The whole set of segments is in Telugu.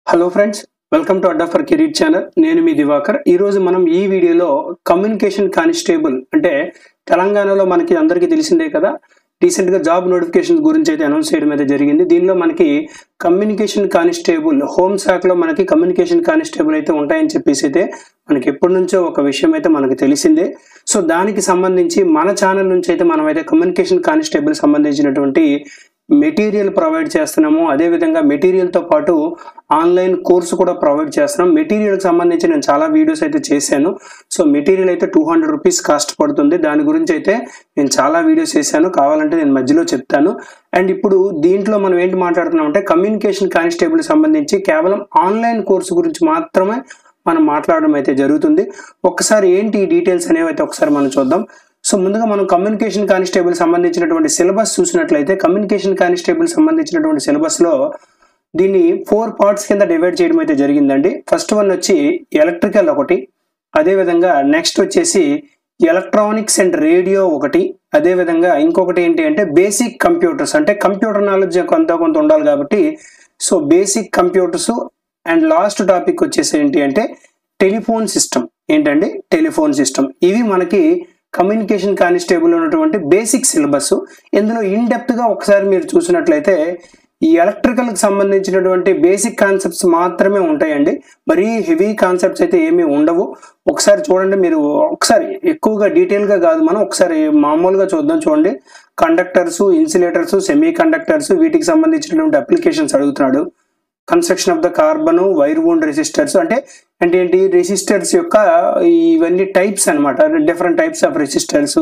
hello friends welcome to Adda for career channel నేను మీ దివాకర్ ఈ రోజు మనం ఈ వీడియోలో కమ్యూనికేషన్ కానిస్టేబుల్ అంటే తెలంగాణలో మనకి అందరికీ తెలిసిందే కదా రీసెంట్ గా జాబ్ నోటిఫికేషన్ గురించి అయితే అనౌన్స్ చేయడం అయితే జరిగింది దీనిలో మనకి కమ్యూనికేషన్ కానిస్టేబుల్ హోమ్ శాఖలో మనకి కమ్యూనికేషన్ కానిస్టేబుల్ అయితే ఉంటాయని చెప్పేసి అయితే మనకి ఎప్పటి నుంచో ఒక విషయం అయితే మనకి తెలిసిందే సో దానికి సంబంధించి మన ఛానల్ నుంచి అయితే మనం అయితే కమ్యూనికేషన్ కానిస్టేబుల్ సంబంధించినటువంటి మెటీరియల్ ప్రొవైడ్ చేస్తున్నాము అదేవిధంగా మెటీరియల్తో పాటు ఆన్లైన్ కోర్సు కూడా ప్రొవైడ్ చేస్తున్నాం మెటీరియల్కి సంబంధించి నేను చాలా వీడియోస్ అయితే చేశాను సో మెటీరియల్ అయితే టూ హండ్రెడ్ రూపీస్ కాస్ట్ పడుతుంది దాని గురించి అయితే నేను చాలా వీడియోస్ చేశాను కావాలంటే నేను మధ్యలో చెప్తాను అండ్ ఇప్పుడు దీంట్లో మనం ఏంటి మాట్లాడుతున్నాం అంటే కమ్యూనికేషన్ కానిస్టేబుల్ సంబంధించి కేవలం ఆన్లైన్ కోర్సు గురించి మాత్రమే మనం మాట్లాడడం అయితే జరుగుతుంది ఒక్కసారి ఏంటి ఈ డీటెయిల్స్ అనేవి అయితే ఒకసారి మనం చూద్దాం సో ముందుగా మనం కమ్యూనికేషన్ కానిస్టేబుల్ సంబంధించినటువంటి సిలబస్ చూసినట్లయితే కమ్యూనికేషన్ కానిస్టేబుల్ సంబంధించినటువంటి సిలబస్ లో దీన్ని ఫోర్ పార్ట్స్ కింద డివైడ్ చేయడం అయితే జరిగిందండి ఫస్ట్ వన్ వచ్చి ఎలక్ట్రికల్ ఒకటి అదేవిధంగా నెక్స్ట్ వచ్చేసి ఎలక్ట్రానిక్స్ అండ్ రేడియో ఒకటి అదేవిధంగా ఇంకొకటి ఏంటి అంటే బేసిక్ కంప్యూటర్స్ అంటే కంప్యూటర్ నాలెడ్జ్ కొంత కొంత ఉండాలి కాబట్టి so basic computers and last topic వచ్చేసి ఏంటి అంటే టెలిఫోన్ సిస్టమ్ ఏంటండి టెలిఫోన్ సిస్టమ్ ఇవి మనకి కమ్యూనికేషన్ కానిస్టేబుల్ ఉన్నటువంటి బేసిక్ సిలబస్ ఇందులో ఇన్ డెప్త్ గా ఒకసారి మీరు చూసినట్లయితే ఈ ఎలక్ట్రికల్ కి సంబంధించినటువంటి బేసిక్ కాన్సెప్ట్స్ మాత్రమే ఉంటాయండి మరీ హెవీ కాన్సెప్ట్స్ అయితే ఏమీ ఉండవు ఒకసారి చూడండి మీరు ఒకసారి ఎక్కువగా డీటెయిల్ గా కాదు మనం ఒకసారి మామూలుగా చూద్దాం చూడండి కండక్టర్స్ ఇన్సులేటర్స్ సెమీ కండక్టర్స్ వీటికి సంబంధించినటువంటి అప్లికేషన్స్ అడుగుతున్నాడు construction of the carbon wire wound resistors అంటే అంటే ఏంటి రెసిస్టర్స్ యొక్క ఇవన్నీ టైప్స్ అనమాట different types of resistors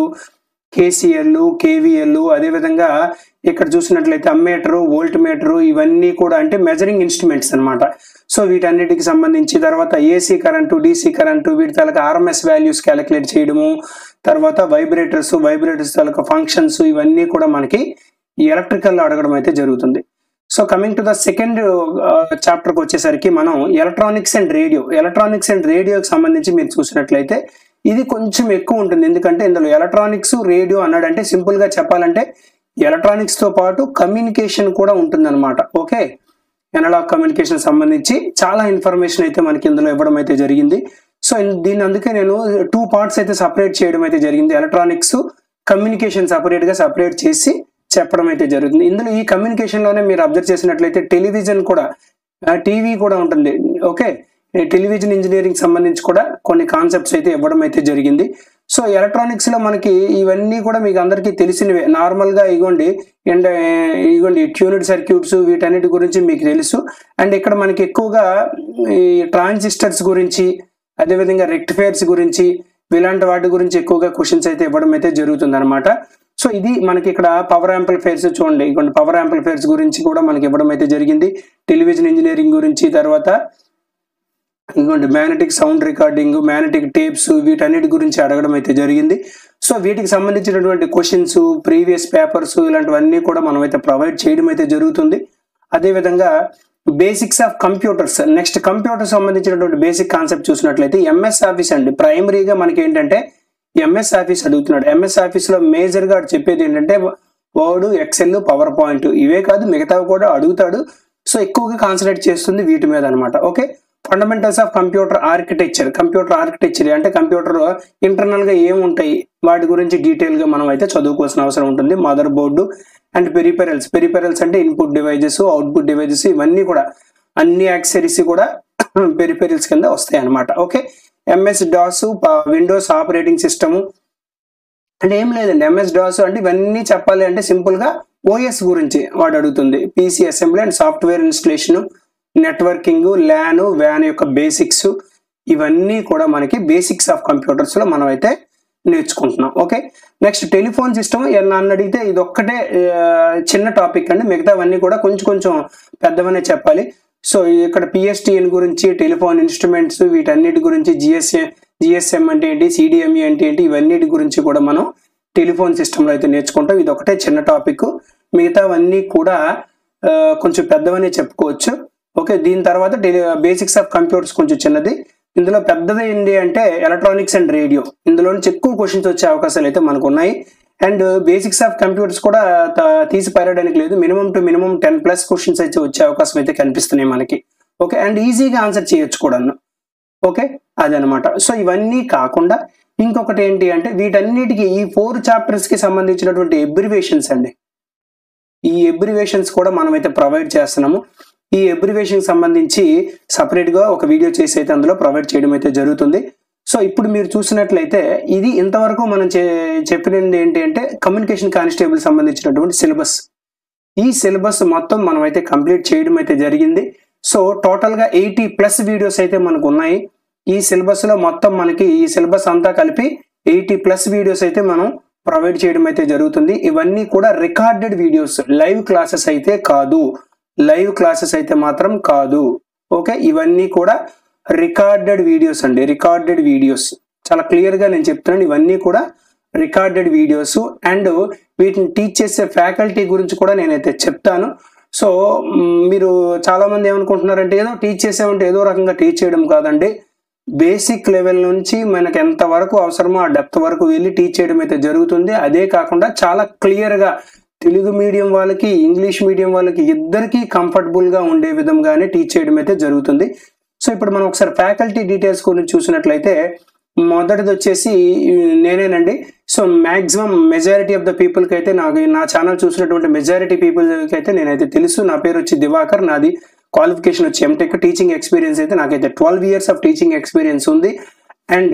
KCL KVL అదేవిధంగా ఇక్కడ చూసినట్లయితే అమ్మేటరు వోల్ట్ మీటరు ఇవన్నీ కూడా అంటే మెజరింగ్ ఇన్స్ట్రుమెంట్స్ అనమాట సో వీటన్నిటికి సంబంధించి తర్వాత ఏసీ కరెంటు డీసీ కరెంటు వీటి తాలూకా ఆర్ఎంఎస్ వాల్యూస్ క్యాలిక్యులేట్ చేయడము తర్వాత వైబ్రేటర్స్ వైబ్రేటర్స్ తాలూకా ఫంక్షన్స్ ఇవన్నీ కూడా మనకి ఈ ఎలక్ట్రికల్ అడగడం అయితే జరుగుతుంది so coming to the second చాప్టర్కి వచ్చేసరికి మనం electronics and radio electronics and రేడియోకి సంబంధించి మీరు చూసినట్లయితే ఇది కొంచెం ఎక్కువ ఉంటుంది ఎందుకంటే ఇందులో ఎలక్ట్రానిక్స్ రేడియో అన్నాడంటే సింపుల్ గా చెప్పాలంటే ఎలక్ట్రానిక్స్ తో పాటు కమ్యూనికేషన్ కూడా ఉంటుందన్నమాట ఓకే ఎనలాగ్ కమ్యూనికేషన్ సంబంధించి చాలా ఇన్ఫర్మేషన్ అయితే మనకి ఇందులో ఇవ్వడం అయితే జరిగింది సో దీన్ని అందుకే నేను టూ పార్ట్స్ అయితే సపరేట్ చేయడం అయితే జరిగింది ఎలక్ట్రానిక్స్ కమ్యూనికేషన్ సపరేట్ గా సపరేట్ చేసి చెప్పడం అయితే జరుగుతుంది ఇందులో ఈ కమ్యూనికేషన్ లోనే మీరు అబ్జర్వ్ చేసినట్లయితే టెలివిజన్ కూడా టీవీ కూడా ఉంటుంది ఓకే టెలివిజన్ ఇంజనీరింగ్ సంబంధించి కూడా కొన్ని కాన్సెప్ట్స్ అయితే ఇవ్వడం అయితే జరిగింది సో ఎలక్ట్రానిక్స్ లో మనకి ఇవన్నీ కూడా మీకు అందరికీ తెలిసినవే నార్మల్ గా ఇగోండి అండ్ ఇగోండి ట్యూనిడ్ సర్క్యూట్స్ వీటన్నిటి గురించి మీకు తెలుసు అండ్ ఇక్కడ మనకి ఎక్కువగా ఈ ట్రాన్సిస్టర్స్ గురించి అదేవిధంగా రెక్టిఫైర్స్ గురించి ఇలాంటి వాటి గురించి ఎక్కువగా క్వశ్చన్స్ అయితే ఇవ్వడం అయితే జరుగుతుంది అనమాట సో ఇది మనకి ఇక్కడ పవర్ యాంప్లిఫైర్స్ చూడండి ఇటువంటి పవర్ యాంప్లిఫైర్స్ గురించి కూడా మనకి ఇవ్వడం అయితే జరిగింది టెలివిజన్ ఇంజనీరింగ్ గురించి తర్వాత ఇంకోటి magnetic sound recording magnetic tapes వీటన్నిటి గురించి అడగడం అయితే జరిగింది సో వీటికి సంబంధించినటువంటి క్వశ్చన్స్ ప్రీవియస్ పేపర్స్ ఇలాంటివన్నీ కూడా మనం అయితే ప్రొవైడ్ చేయడం అయితే జరుగుతుంది అదేవిధంగా basics of computers next computer సంబంధించినటువంటి బేసిక్ కాన్సెప్ట్ చూసినట్లయితే ఎంఎస్ ఆఫీస్ అండి ప్రైమరీగా మనకి ఏంటంటే ఎంఎస్ ఆఫీస్ అడుగుతున్నాడు ఎంఎస్ ఆఫీస్ లో మేజర్ గా చెప్పేది ఏంటంటే వర్డ్ ఎక్సెల్ పవర్ పాయింట్ ఇవే కాదు మిగతావి కూడా అడుగుతాడు సో ఎక్కువగా కాన్సన్ట్రేట్ చేస్తుంది వీటి మీద అనమాట okay fundamentals of computer architecture computer architecture అంటే కంప్యూటర్ ఇంటర్నల్ గా ఏముంటాయి వాటి గురించి డీటెయిల్ గా మనం అయితే చదువుకోవాల్సిన అవసరం ఉంటుంది motherboard and peripherals peripherals అంటే ఇన్పుట్ డివైజెస్ అవుట్పుట్ డివైజెస్ ఇవన్నీ కూడా అన్ని యాక్సరీస్ కూడా పెరిపెరల్స్ కింద వస్తాయి అనమాట okay MS DOS Windows operating system అంటే ఏం లేదండి ఎంఎస్ డాస్ అంటే ఇవన్నీ చెప్పాలి అంటే సింపుల్ గా ఓఎస్ గురించి వాడు అడుగుతుంది PC assembly and software installation networking LAN వ్యాన్ యొక్క బేసిక్స్ ఇవన్నీ కూడా మనకి బేసిక్స్ ఆఫ్ కంప్యూటర్స్ లో మనం అయితే నేర్చుకుంటున్నాం ఓకే నెక్స్ట్ టెలిఫోన్ సిస్టమ్ నన్ను అడిగితే ఇది ఒక్కటే చిన్న టాపిక్ అండి మిగతావన్నీ కూడా కొంచెం కొంచెం పెద్దవనే చెప్పాలి సో ఇక్కడ పిఎస్టిఎన్ గురించి టెలిఫోన్ ఇన్స్ట్రుమెంట్స్ వీటన్నిటి గురించి జిఎస్ఏ జిఎస్ఎం అంటే ఏంటి సిడిఎంఈ అంటే ఏంటి ఇవన్నిటి గురించి కూడా మనం టెలిఫోన్ సిస్టంలో అయితే నేర్చుకుంటాం ఇది ఒకటే చిన్న టాపిక్ మిగతావన్నీ కూడా కొంచెం పెద్దవనే చెప్పుకోవచ్చు ఓకే దీని తర్వాత బేసిక్స్ ఆఫ్ కంప్యూటర్స్ కొంచెం చిన్నది ఇందులో పెద్దది ఏంటి అంటే ఎలక్ట్రానిక్స్ అండ్ రేడియో ఇందులో నుంచి ఎక్కువ క్వశ్చన్స్ వచ్చే అవకాశాలు అయితే మనకు ఉన్నాయి అండ్ బేసిక్స్ ఆఫ్ కంప్యూటర్స్ కూడా త- తీసి పారేయడానికి లేదు minimum to minimum ten plus questions అయితే వచ్చే అవకాశం అయితే కనిపిస్తున్నాయి మనకి ఓకే అండ్ ఈజీగా ఆన్సర్ చేయొచ్చు కూడా ఓకే అదనమాట సో ఇవన్నీ కాకుండా ఇంకొకటి ఏంటి అంటే వీటన్నిటికీ ఈ ఫోర్ చాప్టర్స్ కి సంబంధించినటువంటి ఎబ్రివేషన్స్ అండి ఈ ఎబ్రివేషన్స్ కూడా మనమైతే ప్రొవైడ్ చేస్తున్నాము ఈ ఎబ్రివేషన్ సంబంధించి సపరేట్ గా ఒక వీడియో చేసి అయితే అందులో ప్రొవైడ్ చేయడం అయితే జరుగుతుంది సో ఇప్పుడు మీరు చూసినట్లయితే ఇది ఇంతవరకు మనం చే- చెప్పినది ఏంటి అంటే కమ్యూనికేషన్ కానిస్టేబుల్ సంబంధించినటువంటి సిలబస్ ఈ సిలబస్ మొత్తం మనం అయితే కంప్లీట్ చేయడం అయితే జరిగింది సో టోటల్ గా ఎయిటీ ప్లస్ వీడియోస్ అయితే మనకు ఉన్నాయి ఈ సిలబస్ లో మొత్తం మనకి ఈ సిలబస్ అంతా కలిపి ఎయిటీ ప్లస్ వీడియోస్ అయితే మనం ప్రొవైడ్ చేయడం అయితే జరుగుతుంది ఇవన్నీ కూడా రికార్డెడ్ వీడియోస్ లైవ్ క్లాసెస్ అయితే కాదు లైవ్ క్లాసెస్ అయితే మాత్రం కాదు ఓకే ఇవన్నీ కూడా రికార్డెడ్ వీడియోస్ అండి రికార్డెడ్ వీడియోస్ చాలా క్లియర్ గా నేను చెప్తున్నాను ఇవన్నీ కూడా రికార్డెడ్ వీడియోస్ అండ్ వీటిని టీచ్ చేసే ఫ్యాకల్టీ గురించి కూడా నేనైతే చెప్తాను సో మ్, మీరు చాలా మంది ఏమనుకుంటున్నారంటే ఏదో టీచ్ చేసామంటే ఏదో రకంగా టీచ్ చేయడం కాదండి బేసిక్ లెవెల్ నుంచి మనకు ఎంత వరకు అవసరమో ఆ డెప్త్ వరకు వెళ్ళి టీచ్ చేయడం అయితే జరుగుతుంది అదే కాకుండా చాలా క్లియర్ గా తెలుగు మీడియం వాళ్ళకి ఇంగ్లీష్ మీడియం వాళ్ళకి ఇద్దరికి కంఫర్టబుల్ గా ఉండే విధంగానే టీచ్ చేయడం అయితే జరుగుతుంది సో ఇప్పుడు మనం ఒకసారి ఫ్యాకల్టీ డీటెయిల్స్ గురించి చూసినట్లయితే మొదటిది వచ్చేసి నేనేనండి so maximum majority of the people కి అయితే నాకు నా ఛానల్ చూసినటువంటి మెజారిటీ పీపుల్ కి అయితే నేనైతే తెలుసు నా పేరు వచ్చి దివాకర్ నాది క్వాలిఫికేషన్ వచ్చి ఎంటెక్ టీచింగ్ ఎక్స్పీరియన్స్ అయితే నాకైతే twelve years of teaching experience ఉంది అండ్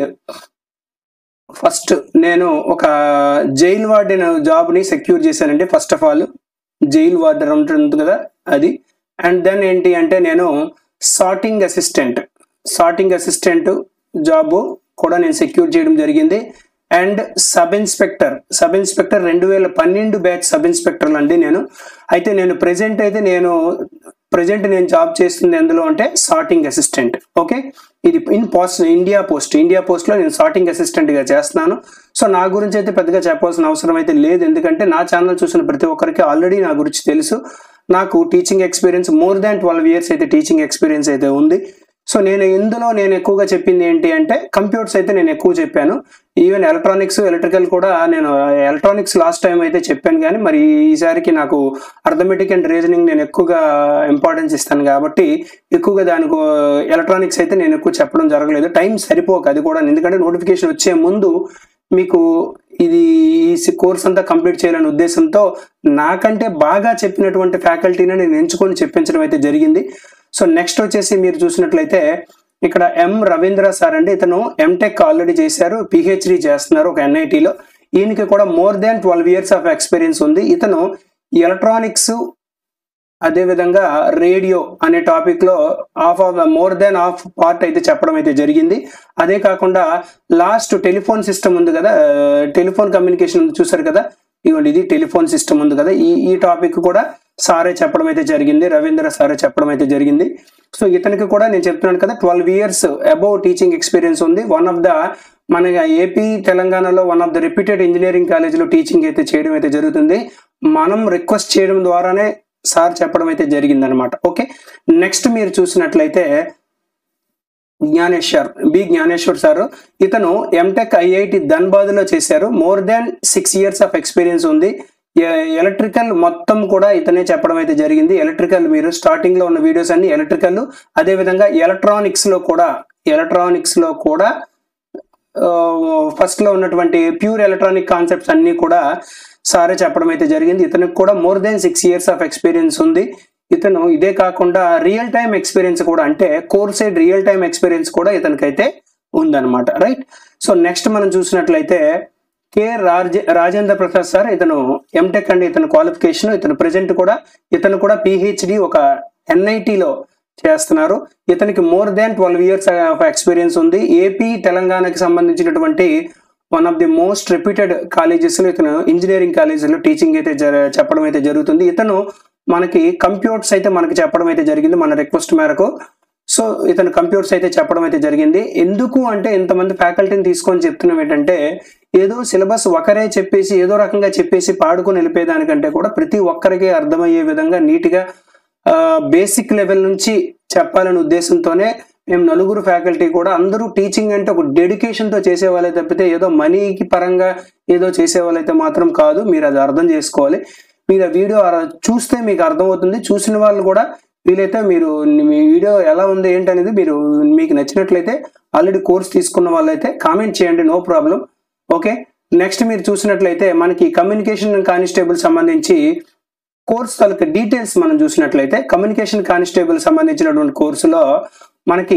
ఫస్ట్ నేను ఒక జైల్ వార్డెన్ జాబ్ ని సెక్యూర్ చేశానండి first of all jail warden ఉంటుంది కదా అది అండ్ దెన్ ఏంటి అంటే నేను sorting assistant sorting assistant job కూడా నేను సెక్యూర్ చేయడం జరిగింది and sub inspector sub inspector రెండు వేల పన్నెండు బ్యాచ్ సబ్ ఇన్స్పెక్టర్ అండి నేను అయితే నేను ప్రెజెంట్ అయితే నేను ప్రెజెంట్ నేను జాబ్ చేస్తుంది ఎందులో అంటే సార్టింగ్ అసిస్టెంట్ ఓకే ఇది in Post India Post India Post లో నేను సార్టింగ్ అసిస్టెంట్ గా చేస్తున్నాను సో నా గురించి అయితే పెద్దగా చెప్పాల్సిన అవసరం అయితే లేదు ఎందుకంటే నా ఛానల్ చూసిన ప్రతి ఒక్కరికి ఆల్రెడీ నా గురించి తెలుసు నాకు teaching experience more than twelve years అయితే టీచింగ్ ఎక్స్పీరియన్స్ అయితే ఉంది సో నేను ఇందులో నేను ఎక్కువగా చెప్పింది ఏంటి అంటే కంప్యూటర్స్ అయితే నేను ఎక్కువ చెప్పాను ఈవెన్ ఎలక్ట్రానిక్స్ ఎలక్ట్రికల్ కూడా నేను ఎలక్ట్రానిక్స్ లాస్ట్ టైం అయితే చెప్పాను కానీ మరి ఈసారికి నాకు అర్థమెటిక్ అండ్ రీజనింగ్ నేను ఎక్కువగా ఇంపార్టెన్స్ ఇస్తాను కాబట్టి ఎక్కువగా దానికి ఎలక్ట్రానిక్స్ అయితే నేను ఎక్కువ చెప్పడం జరగలేదు టైం సరిపోక అది కూడా ఎందుకంటే నోటిఫికేషన్ వచ్చే ముందు మీకు ఇది ఈ కోర్స్ అంతా కంప్లీట్ చేయాలనే ఉద్దేశంతో నాకంటే బాగా చెప్పినటువంటి ఫ్యాకల్టీని నేను ఎంచుకొని చెప్పించడం అయితే జరిగింది సో నెక్స్ట్ వచ్చేసి మీరు చూసినట్లయితే ఇక్కడ ఎం రవీంద్ర సార్ అండి ఇతను ఎంటెక్ ఆల్రెడీ చేశారు పిహెచ్డి చేస్తున్నారు ఒక ఎన్ఐటిలో ఈయనకి కూడా more than twelve years of experience ఉంది ఇతను ఎలక్ట్రానిక్స్ అదే విధంగా రేడియో అనే టాపిక్ లో of of more than of part అయితే చెప్పడం అయితే జరిగింది అదే కాకుండా లాస్ట్ టెలిఫోన్ సిస్టమ్ ఉంది కదా టెలిఫోన్ కమ్యూనికేషన్ ఉంది చూసారు కదా ఇవ్వండి ఇది టెలిఫోన్ సిస్టమ్ ఉంది కదా ఈ ఈ టాపిక్ కూడా సారే చెప్పడం అయితే జరిగింది రవీంద్ర సారే చెప్పడం అయితే జరిగింది సో ఇతనికి కూడా నేను చెప్తున్నాను కదా twelve years above teaching experience one of of ద మన ఏపీ తెలంగాణలో one of the reputed engineering కాలేజీలో టీచింగ్ అయితే చేయడం అయితే జరుగుతుంది మనం రిక్వెస్ట్ చేయడం ద్వారానే సార్ చెప్పడం అయితే జరిగింది అనమాట ఓకే నెక్స్ట్ మీరు చూసినట్లయితే జ్ఞానేశ్వర్ బి జ్ఞానేశ్వర్ సార్ ఇతను ఎంటెక్ ఐఐటి ధన్బాద్ లో చేశారు more than six years of experience ఉంది ఎ- ఎలక్ట్రికల్ మొత్తం కూడా ఇతనే చెప్పడం అయితే జరిగింది ఎలక్ట్రికల్ మీరు స్టార్టింగ్ లో ఉన్న వీడియోస్ అన్ని ఎలక్ట్రికల్ అదే విధంగా ఎలక్ట్రానిక్స్ లో కూడా ఎలక్ట్రానిక్స్ లో కూడా ఫస్ట్ లో ఉన్నటువంటి ప్యూర్ ఎలక్ట్రానిక్ కాన్సెప్ట్స్ అన్ని కూడా సారే చెప్పడం అయితే జరిగింది ఇతనికి కూడా more then six years of experience ఉంది ఇతను ఇదే కాకుండా రియల్ టైం ఎక్స్పీరియన్స్ కూడా అంటే core side real time experience కూడా ఇతనికైతే ఉందన్నమాట రైట్ సో నెక్స్ట్ మనం చూసినట్లయితే కె రాజ రాజేంద్ర ప్రసాద్ సార్ ఇతను ఎంటెక్ అండి ఇతను క్వాలిఫికేషన్ ఇతను ప్రెజెంట్ కూడా ఇతను కూడా పిహెచ్డి ఒక ఎన్ఐటిలో చేస్తున్నారు ఇతనికి more than twelve years of experience ఉంది ఏపీ తెలంగాణకి సంబంధించినటువంటి one of the most reputed colleges లో ఇతను ఇంజనీరింగ్ కాలేజీలో టీచింగ్ అయితే జర- చెప్పడం అయితే జరుగుతుంది ఇతను మనకి కంప్యూటర్స్ అయితే మనకి చెప్పడం అయితే జరిగింది మన రిక్వెస్ట్ మేరకు సో ఇతను కంప్యూటర్స్ అయితే చెప్పడం అయితే జరిగింది ఎందుకు అంటే ఇంతమంది ఫ్యాకల్టీని తీసుకొని చెప్తున్నాం ఏంటంటే ఏదో సిలబస్ ఒకరే చెప్పేసి ఏదో రకంగా చెప్పేసి పాడుకొని వెళ్ళిపోయేదానికంటే కూడా ప్రతి ఒక్కరికి అర్థమయ్యే విధంగా నీట్గా బేసిక్ లెవెల్ నుంచి చెప్పాలనే ఉద్దేశంతోనే మేము నలుగురు ఫ్యాకల్టీ కూడా అందరూ టీచింగ్ అంటే ఒక డెడికేషన్ తో చేసే వాళ్ళే తప్పితే ఏదో మనీకి పరంగా ఏదో చేసే వాళ్ళైతే మాత్రం కాదు మీరు అది అర్థం చేసుకోవాలి మీరు ఆ వీడియో అర- చూస్తే మీకు అర్థమవుతుంది చూసిన వాళ్ళు కూడా వీలైతే మీరు మీ వీడియో ఎలా ఉంది ఏంటనేది మీరు మీకు నచ్చినట్లయితే ఆల్రెడీ కోర్స్ తీసుకున్న వాళ్ళైతే కామెంట్ చేయండి నో ప్రాబ్లం ఓకే నెక్స్ట్ మీరు చూసినట్లయితే మనకి కమ్యూనికేషన్ కానిస్టేబుల్ సంబంధించి కోర్స్ తాలూకా డీటెయిల్స్ మనం చూసినట్లయితే కమ్యూనికేషన్ కానిస్టేబుల్ సంబంధించినటువంటి కోర్సులో మనకి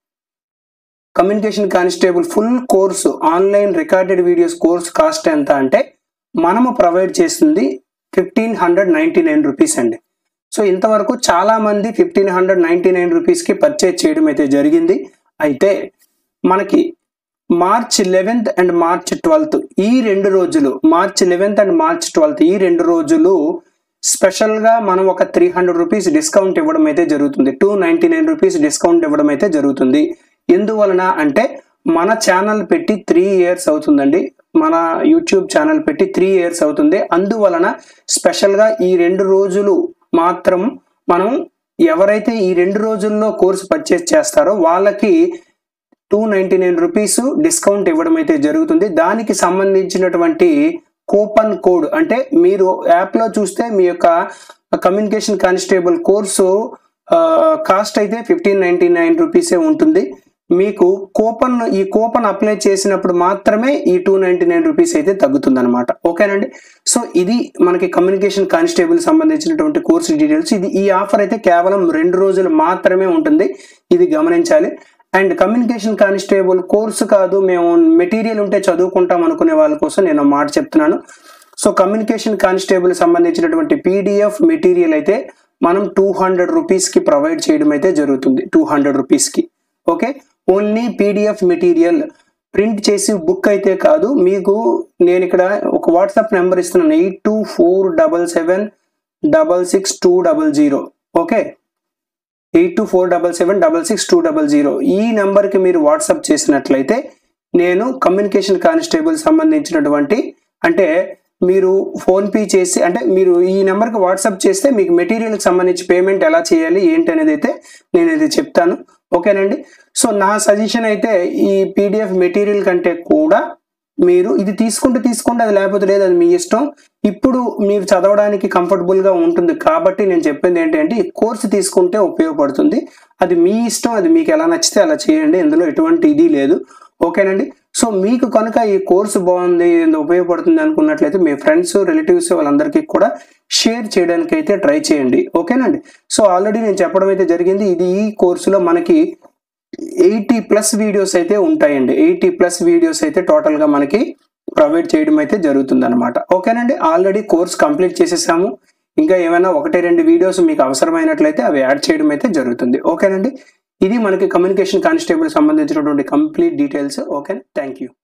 communication constable full course online recorded videos course cost ఎంత అంటే మనము ప్రొవైడ్ చేస్తుంది fifteen hundred ninety nine rupees అండి సో ఇంతవరకు చాలా మంది ఫిఫ్టీన్ హండ్రెడ్ నైంటీ నైన్ రూపీస్కి పర్చేజ్ చేయడం అయితే జరిగింది అయితే మనకి March eleventh and March twelfth ఈ రెండు రోజులు March eleventh and March twelfth ఈ రెండు రోజులు స్పెషల్గా మనం ఒక త్రీ హండ్రెడ్ రూపీస్ డిస్కౌంట్ ఇవ్వడం అయితే జరుగుతుంది two ninety nine rupees discount ఇవ్వడం అయితే జరుగుతుంది ఎందువలన అంటే మన ఛానల్ పెట్టి త్రీ ఇయర్స్ అవుతుందండి మన యూట్యూబ్ ఛానల్ పెట్టి త్రీ ఇయర్స్ అవుతుంది అందువలన స్పెషల్గా ఈ రెండు రోజులు మాత్రం మనం ఎవరైతే ఈ రెండు రోజుల్లో కోర్సు పర్చేస్ చేస్తారో వాళ్ళకి two ninety nine rupees discount ఇవ్వడం అయితే జరుగుతుంది దానికి సంబంధించినటువంటి కూపన్ కోడ్ అంటే మీరు యాప్లో చూస్తే మీ యొక్క కమ్యూనికేషన్ కానిస్టేబుల్ కోర్సు కాస్ట్ అయితే ఫిఫ్టీన్ నైంటీ నైన్ రూపీసే ఉంటుంది మీకు కూపన్ ఈ కూపన్ అప్లై చేసినప్పుడు మాత్రమే ఈ టూ నైంటీ నైన్ రూపీస్ అయితే తగ్గుతుంది అనమాట ఓకేనండి సో ఇది మనకి కమ్యూనికేషన్ కానిస్టేబుల్ సంబంధించినటువంటి కోర్సు డీటెయిల్స్ ఇది ఈ ఆఫర్ అయితే కేవలం రెండు రోజులు మాత్రమే ఉంటుంది ఇది గమనించాలి అండ్ కమ్యూనికేషన్ కానిస్టేబుల్ కోర్సు కాదు మేము మెటీరియల్ ఉంటే చదువుకుంటాం అనుకునే వాళ్ళ కోసం నేను ఒక మాట చెప్తున్నాను సో కమ్యూనికేషన్ కానిస్టేబుల్ సంబంధించినటువంటి పీడిఎఫ్ మెటీరియల్ అయితే మనం టూ హండ్రెడ్ రూపీస్కి ప్రొవైడ్ చేయడం అయితే జరుగుతుంది టూ హండ్రెడ్ రూపీస్కి okay only PDF material print చేసి బుక్ అయితే కాదు మీకు నేను ఇక్కడ ఒక వాట్సాప్ నెంబర్ ఇస్తున్నాను eight two four double seven double six two double zero okay eight two four double seven double six two double zero ఈ నెంబర్కి మీరు వాట్సాప్ చేసినట్లయితే నేను కమ్యూనికేషన్ కానిస్టేబుల్ సంబంధించినటువంటి అంటే మీరు ఫోన్పే చేసి అంటే మీరు ఈ నెంబర్కి వాట్సాప్ చేస్తే మీకు మెటీరియల్కి సంబంధించి పేమెంట్ ఎలా చేయాలి ఏంటి అనేది అయితే నేను ఇది చెప్తాను ఓకేనండి సో నా సజెషన్ అయితే ఈ పీడిఎఫ్ మెటీరియల్ కంటే కూడా మీరు ఇది తీసుకుంటే తీసుకోండి అది లేకపోతే లేదు అది మీ ఇష్టం ఇప్పుడు మీరు చదవడానికి కంఫర్టబుల్గా ఉంటుంది కాబట్టి నేను చెప్పింది ఏంటంటే ఈ కోర్సు తీసుకుంటే ఉపయోగపడుతుంది అది మీ ఇష్టం అది మీకు ఎలా నచ్చితే అలా చేయండి ఇందులో ఎటువంటి ఇది లేదు ఓకేనండి సో మీకు కనుక ఈ కోర్సు బాగుంది ఇది ఉపయోగపడుతుంది అనుకున్నట్లయితే మీ ఫ్రెండ్స్ రిలేటివ్స్ వాళ్ళందరికీ కూడా షేర్ చేయడానికి అయితే ట్రై చేయండి ఓకేనండి సో ఆల్రెడీ నేను చెప్పడం అయితే జరిగింది ఇది ఈ కోర్సులో మనకి ఎయిటీ ప్లస్ వీడియోస్ అయితే ఉంటాయండి ఎయిటీ ప్లస్ వీడియోస్ అయితే టోటల్గా మనకి ప్రొవైడ్ చేయడం అయితే జరుగుతుంది అనమాట ఓకేనండి ఆల్రెడీ కోర్స్ కంప్లీట్ చేసేసాము ఇంకా ఏమైనా ఒకటి రెండు వీడియోస్ మీకు అవసరమైనట్లయితే అవి యాడ్ చేయడం అయితే జరుగుతుంది ఓకేనండి ఇది మనకి కమ్యూనికేషన్ కానిస్టేబుల్ సంబంధించినటువంటి complete details okay thank you